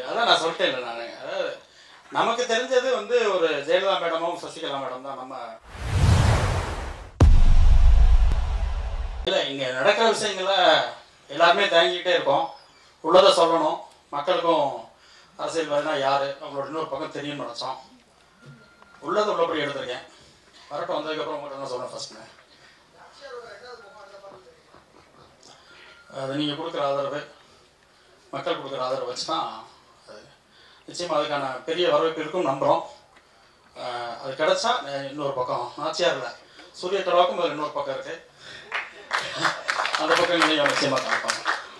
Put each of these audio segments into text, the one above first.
அதான் நான் சொல்லிட்டேன் இல்லை நான் அதாவது நமக்கு தெரிஞ்சது வந்து ஒரு ஜெயலலிதா மேடமும் சசிகலா மேடம் தான் நம்ம இல்லை இங்கே நடக்கிற விஷயங்களை எல்லாருமே தாங்கிக்கிட்டே இருக்கோம் உள்ளதை சொல்லணும் மக்களுக்கும் அரசியல்வாதினா யார் அவங்களோட இன்னொரு பக்கம் தெரியும்னு நினச்சோம் உள்ளதை உள்ளபடி எடுத்திருக்கேன் வரட்டும் வந்ததுக்கப்புறம் உங்கள்கிட்ட தான் சொல்கிறேன் ஃபஸ்ட்டு அது நீங்கள் கொடுக்குற ஆதரவு மக்கள் கொடுக்குற ஆதரவு வச்சு தான் அது நிச்சயமாக அதுக்கான பெரிய வரவேற்பு இருக்கும் நம்புகிறோம் அஹ் அது கிடைச்சா அஹ் இன்னொரு பக்கம் நாச்சியாரில் சூரிய கடவாக்கும் அது இன்னொரு பக்கம் இருக்குது அந்த பக்கம் நீங்கள் நிச்சயமாக காமிப்பாங்க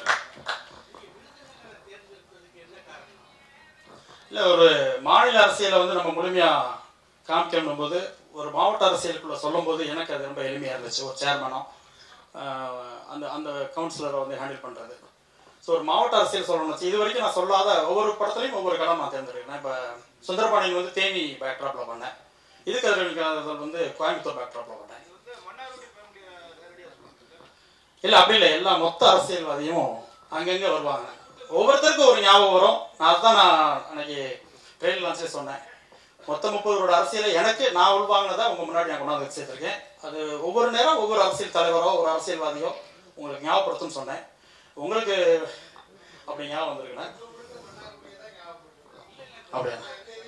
இல்லை ஒரு மாநில அரசியலை வந்து நம்ம முழுமையாக காமிக்கணும் போது ஒரு மாவட்ட அரசியலுக்குள்ள சொல்லும்போது எனக்கு அது ரொம்ப எளிமையாக இருந்துச்சு ஒரு சேர்மனோ அந்த அந்த கவுன்சிலரை வந்து ஹேண்டில் பண்ணுறது ஸோ ஒரு மாவட்ட அரசியல் சொல்லணும் இது வரைக்கும் நான் சொல்லாத ஒவ்வொரு படத்துலையும் ஒவ்வொரு கடம் நான் தேர்ந்தெடுக்கிறேன் இப்போ சுந்தரபாண்டியன் வந்து தேனி பேக்ட்ராப்பில் பண்ணேன் இதுக்கு அதில் வந்து கோயம்புத்தூர் பேக்ட்ராப்பில் பண்ணேன் இல்லை அப்படி இல்லை எல்லா மொத்த அரசியல்வாதியும் அங்கங்கே வருவாங்க ஒவ்வொருத்தருக்கும் ஒரு ஞாபகம் வரும் நான் அதுதான் நான் அன்னைக்கு ட்ரெயின் லான்ச்சே சொன்னேன் மொத்த முப்பதோட அரசியலை எனக்கு நான் உள்வாங்கினதை உங்க முன்னாடி நான் கொண்டாந்து வச்சு சேர்த்துருக்கேன் அது ஒவ்வொரு நேரம் ஒவ்வொரு அரசியல் தலைவரோ ஒரு அரசியல்வாதியோ உங்களுக்கு ஞாபகப்படுத்தும்னு சொன்னேன் உங்களுக்கு அப்படி ஞாபகம் வந்திருக்குண்ணே அப்படியா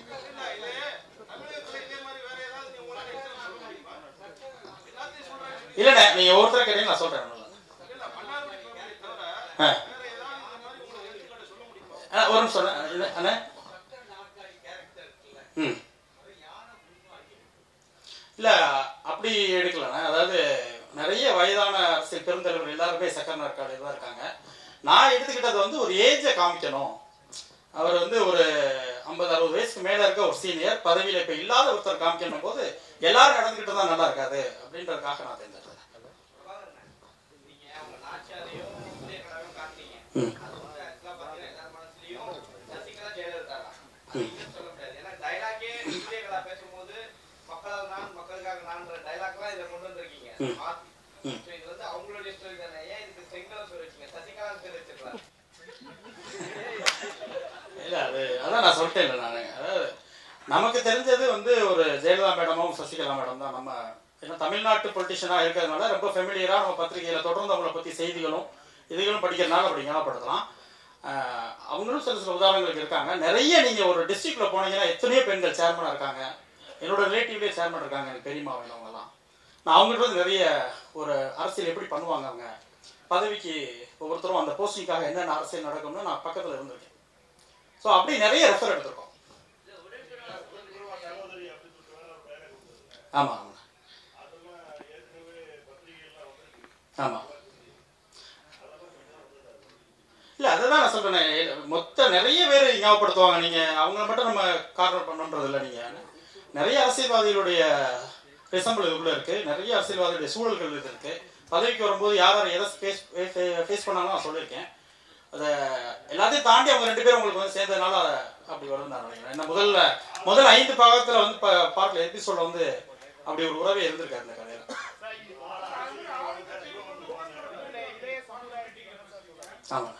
இல்லைண்ணே நீங்க ஒவ்வொருத்தரை கேட்டீங்க நான் சொல்றேன் ஒண்ணும் இல்ல. ஆ. ஆ, ஒரு நிமிஷம் அண்ணே. இல்ல, அண்ணே ம் இல்ல அப்படி எடுக்கலண்ணே அதாவது நிறைய வயதான அரசியல் பெருந்தலைவர் எல்லாருமே சக்கர நாற்காலியில் தான் இருக்காங்க நான் எடுத்துக்கிட்டது வந்து ஒரு ஏஜை காமிக்கணும் அவர் வந்து ஒரு ஐம்பது அறுபது வயசுக்கு மேல இருக்க ஒரு சீனியர் பதவியில இப்ப இல்லாத ஒருத்தர் காமிக்கணும் போது எல்லாரும் நடந்துக்கிட்டு தான் நல்லா இருக்காது அப்படின்றதுக்காக நான் தேர்ந்தெடுத்தேன் ம். ம். ம். இல்ல அது அதான் நான் சொல்லிட்டேன் இல்லை நான் அதாவது நமக்கு தெரிஞ்சது வந்து ஒரு ஜெயலலிதா மேடமும் சசிகலா மேடம் தான் நம்ம ஏன்னா தமிழ்நாட்டு பொலிட்டிஷியனாக இருக்கிறதுனால ரொம்ப ஃபெமிலியராக நம்ம பத்திரிகையில் தொடர்ந்து அவங்கள பற்றி செய்திகளும் இதுகளும் படிக்கிறதுனால அப்படி ஞாபகப்படுத்தலாம் ஆஹ் அவங்களும் சில சில உதாரணங்களுக்கு இருக்காங்க நிறைய நீங்கள் ஒரு டிஸ்ட்ரிக்டில் போனீங்கன்னா எத்தனையோ பெண்கள் சேர்மனாக இருக்காங்க என்னோட ரிலேட்டிவ்லேயே சேர்மன் இருக்காங்க எனக்கு பெரியமா வேணவங்கலாம் நான் அவங்கள்ட்ட இருந்து நிறைய ஒரு அரசியல் எப்படி பண்ணுவாங்க அவங்க பதவிக்கு ஒவ்வொருத்தரும் அந்த போஸ்டிங்காக என்னென்ன அரசியல் நடக்கும்னு நான் பக்கத்தில் இருந்திருக்கேன் ஸோ அப்படி நிறைய ரெஃபர் எடுத்திருக்கோம் ஆமாம் ஆமாம் ஆமாம் இல்லை அதுதான் நான் சொல்கிறேன் மொத்த நிறைய பேர் ஞாபகப்படுத்துவாங்க நீங்கள் அவங்கள மட்டும் நம்ம கார்னர் பண்ணுன்றது இல்லை நீங்கள் நிறைய அரசியல்வாதிகளுடைய ரிசம்பிள் இதுக்குள்ளே இருக்குது நிறைய அரசியல்வாதிகளுடைய சூழல்கள் இது இருக்குது பதவிக்கு வரும்போது யார் யார் எதை ஃபேஸ் ஃபேஸ் பண்ணாலும் நான் சொல்லியிருக்கேன் அதை எல்லாத்தையும் தாண்டி அவங்க ரெண்டு பேரும் உங்களுக்கு வந்து சேர்ந்ததுனால அப்படி வரும்னு நான் நினைக்கிறேன் ஏன்னா முதல்ல முதல் ஐந்து பாகத்தில் வந்து இப்போ பார்க்கல எபிசோட வந்து அப்படி ஒரு உறவே இருந்திருக்காரு இந்த கதையில் ஆமாம்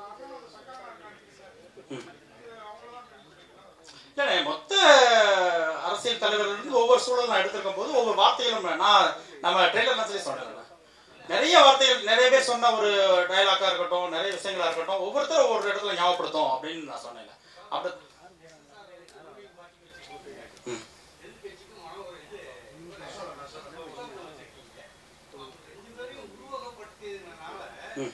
இல்லை மொத்த அரசியல் தலைவர்கள் இருந்து ஒவ்வொரு சூழல் நான் எடுத்திருக்கும் போது ஒவ்வொரு வார்த்தைகளும் நான் நம்ம ட்ரெய்லர் சொல்லி சொன்னேன் நிறைய வார்த்தைகள் நிறைய பேர் சொன்ன ஒரு டயலாக்கா இருக்கட்டும் நிறைய விஷயங்களா இருக்கட்டும் ஒவ்வொருத்தரும் ஒவ்வொரு இடத்துல ஞாபகப்படுத்தும் அப்படின்னு நான் சொன்னேன் அப்படி ம். ம்.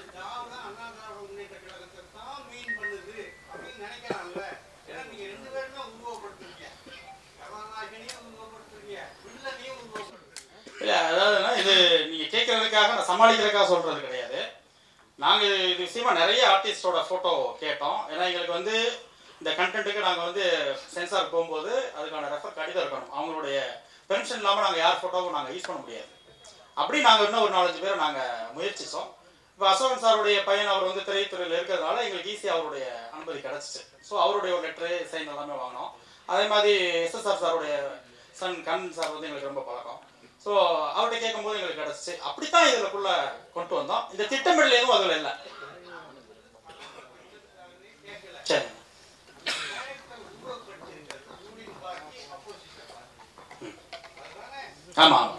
இல்ல அதாவதுன்னா இது நீங்க கேட்கறதுக்காக நான் சமாளிக்கிறதுக்காக சொல்றது கிடையாது நாங்க இது விஷயமா நிறைய ஆர்டிஸ்டோட போட்டோ கேட்டோம் ஏன்னா எங்களுக்கு வந்து இந்த கண்டென்ட்டுக்கு நாங்க வந்து சென்சார் போகும்போது அதுக்கான ரெஃபர் கடிதம் இருக்கணும் அவங்களுடைய பெர்மிஷன் இல்லாம நாங்க யார் போட்டோவும் நாங்க யூஸ் பண்ண முடியாது அப்படி நாங்க இன்னும் ஒரு நாலஞ்சு பேரை நாங்க முயற்சிச்சோம் இப்போ அசோகன் சாருடைய பையன் அவர் வந்து திரைத்துறையில் இருக்கிறதுனால எங்களுக்கு ஈஸியாக அவருடைய அனுமதி கிடைச்சிச்சு ஸோ அவருடைய ஒரு லெட்டரு சைன் எல்லாமே வாங்கினோம் அதே மாதிரி எஸ்எஸ்ஆர் சாருடைய சன் கண் சார் வந்து எங்களுக்கு ரொம்ப பழக்கம் ஸோ அவர்கிட்ட கேட்கும்போது எங்களுக்கு கிடச்சிச்சு அப்படித்தான் இதுலக்குள்ள கொண்டு வந்தோம் இந்த திட்டமிடல் எதுவும் அதில் இல்லை சரி ஆமா ஆமா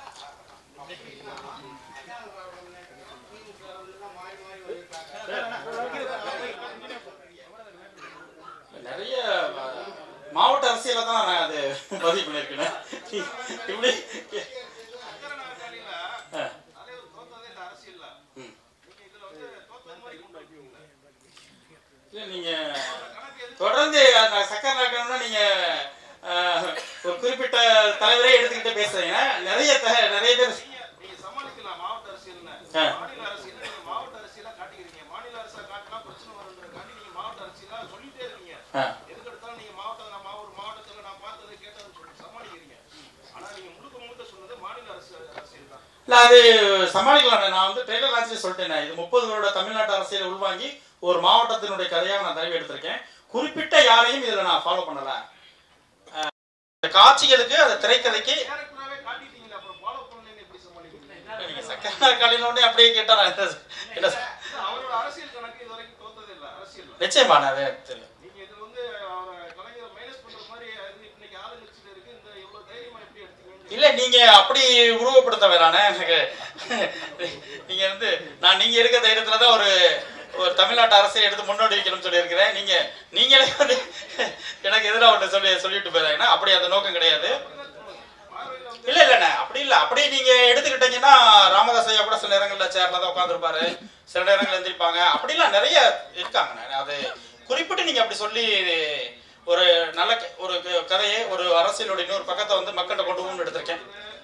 நிறைய அஹ், மாவட்ட அரசியல தான் நான் அது பதிவு பண்ணியிருக்கேன் இப்படி ஆ. ம். இல்ல நீங்க தொடர்ந்து அந்த சக்கர நாக்கணும்னா நீங்க அஹ், ஒரு குறிப்பிட்ட தலைவரே எடுத்துக்கிட்டு பேசுறீங்க நிறைய த- நிறைய பேர் நீங்க சமாளிக்கலாம் மாவட்ட அரசியல்னு ஆ. மாநில அரசியல் நீங்க மாவட்ட அரசியலா காட்டிக்கிறீங்க மாநில அரசா காட்டினா பிரச்சனை வருன்றதுக்காண்டி நீங்க மாவட்ட அரசியலா சொல்லிட்டே இருக்கீங்க ஆ. எதுக்கு எடுத்தாலும் நீங்க மாவட்ட நான் மா- ஒரு மாவட்டத்துல நான் பார்த்தது கேட்டது சொல்லி சமாளிக்கிறீங்க ஆனா நீங்க முழுக்க முழுக்க சொன்னது மாநில அரசு அரசியல் தான் இல்ல அது சமாளிக்கலாம் நான் வந்து ட்ரெய்லர் லான்ச்லேயே சொல்லிட்டேன் இது முப்பது வருட தமிழ்நாட்டு அரசியல் உள்வாங்கி ஒரு மாவட்டத்தினுடைய கதையாக நான் தடவி எடுத்திருக்கேன் குறிப்பிட்ட யாரையும் இதுல நான் ஃபாலோ பண்ணல அஹ், இந்த காட்சிகளுக்கு அந்த திரைக்கதைக்கு கேரக்டராவே காட்டிட்டீங்களே அப்புறம் ஃபாலோ பண்ணலன்னு எப்படி சமாளிக்கிறீங்க நீங்க சக்கர காலையில அப்படியே கேட்டா நான் என்ன சொ- என்ன சொ- இல்ல, அவரோட அரசியல் கணக்கு இது வரைக்கும் தோத்ததே இல்ல அரசியல்ல நிச்சயமா நான் அது தெரியும் நீங்க இது வந்து அவரை கலைஞரை மைனஸ் பண்ற மாதிரி இது இன்னைக்கு ஆளுங்கட்சியில இருக்கு இந்த இவ்வளவு தைரியமா எப்படி எடுத்தீங்க இல்ல நீங்க அப்படி உருவப்படுத்த வேணானே எனக்கு நீங்க வந்து நான் நீங்க இருக்க தைரியத்துல தான் ஒரு ஒரு தமிழ்நாட்டு அரசை எடுத்து முன்னோடி வைக்கணும்னு சொல்லியிருக்கிறேன் நீங்க நீங்களே வந்து எனக்கு எதிராக ஒன்று சொல்லி சொல்லிட்டு போயிடாங்கன்னா அப்படி அந்த நோக்கம் கிடையாது இல்ல இல்லண்ணே அப்படி இல்ல அப்படி நீங்க எடுத்துக்கிட்டீங்கன்னா ராமதாஸ் ஐயா கூட சில நேரங்கள்ல சேர்ல தான் உட்காந்துருப்பாரு சில நேரங்கள் எந்திரிப்பாங்க அப்படிலாம் நிறைய இருக்காங்கண்ணே அது குறிப்பிட்டு நீங்க அப்படி சொல்லி ஒரு நல்ல க- ஒரு க- கதையை ஒரு அரசியலோட இன்னொரு பக்கத்தை வந்து மக்கள்கிட்ட கொண்டு போகணும்னு எடுத்திருக்கேன்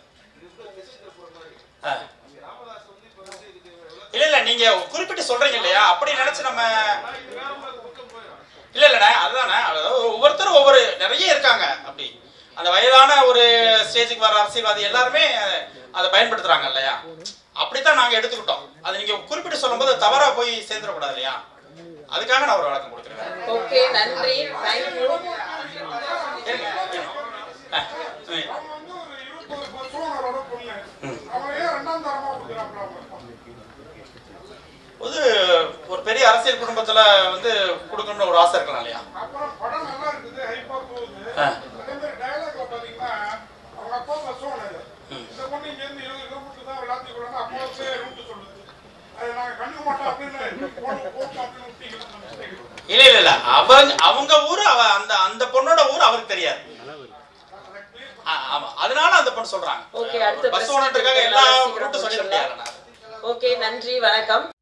ஆ. ராமதாஸ் வந்து இப்ப வந்து இதுக்கு விளக்கம் இல்ல இல்ல நீங்க குறிப்பிட்டு சொல்றீங்க இல்லையா அப்படி நினைச்சு நம்ம இது வேற மாதிரி பக்கம் போயிடும் இல்ல இல்லண்ணே அதுதானே அதாவது ஒவ்வொருத்தரும் ஒவ்வொரு நிறைய இருக்காங்க அப்படி அந்த வயதான ஒரு ஸ்டேஜுக்கு வர அரசியல்வாதி எல்லாருமே அதை பயன்படுத்துறாங்க இல்லையா அப்படித்தான் நாங்க எடுத்துக்கிட்டோம் அது நீங்க குறிப்பிட்டு சொல்லும்போது தவறா போய் சேர்ந்துடக்கூடாது இல்லையா அதுக்காக நான் ஒரு வழக்கம் கொடுக்குறேன் ஓகே நன்றி தேங்க்யூ இருங்க, இருங்க. ஆ, ம். அவங்க வந்து ஒரு இருபத்தொரு பசுவனரோட பொண்ணு அவன் ஏன் ரெண்டாம் தரமா கொடுக்குறாப்ல அவங்க ஒரு ஒரு பெரிய அரசியல் குடும்பத்துல வந்து கொடுக்கணும்னு ஒரு ஆசை இருக்கலாம் இல்லையா அப்புறம் படம் நல்லா இருக்குது ஹைப்பா போகுது ஆ. அதே மாதிரி டயலாக்ல பாத்தீங்கன்னா அவங்க அப்பா பசுவனர் இந்த பொண்ணு இங்க இருந்து இருபது கிலோமீட்டர் தான் விளாத்தி கொடுங்க அப்பா ரூட் சொல்லுது அது நாங்க கண்டுக்க மாட்டோம் அப்படின்னு போட்டு போட்டு அப்படின்னு விட்டீங்கன்னா நம்ம mistake. இல்ல இல்ல இல்ல அவங்க அவங்க ஊரு அவ அந்த அந்த பொண்ணோட ஊர் அவருக்கு தெரியாது ஆ, ஆமா அதனால அந்த பொண்ணு சொல்றாங்க Okay, அடுத்த பஸ் பிரச்சனை ஓனருக்காக எல்லா சீக்கிரம் ரூட்டும் சொல்லிட முடிச்சிடலாம். முடியாது ஓகே நன்றி வணக்கம்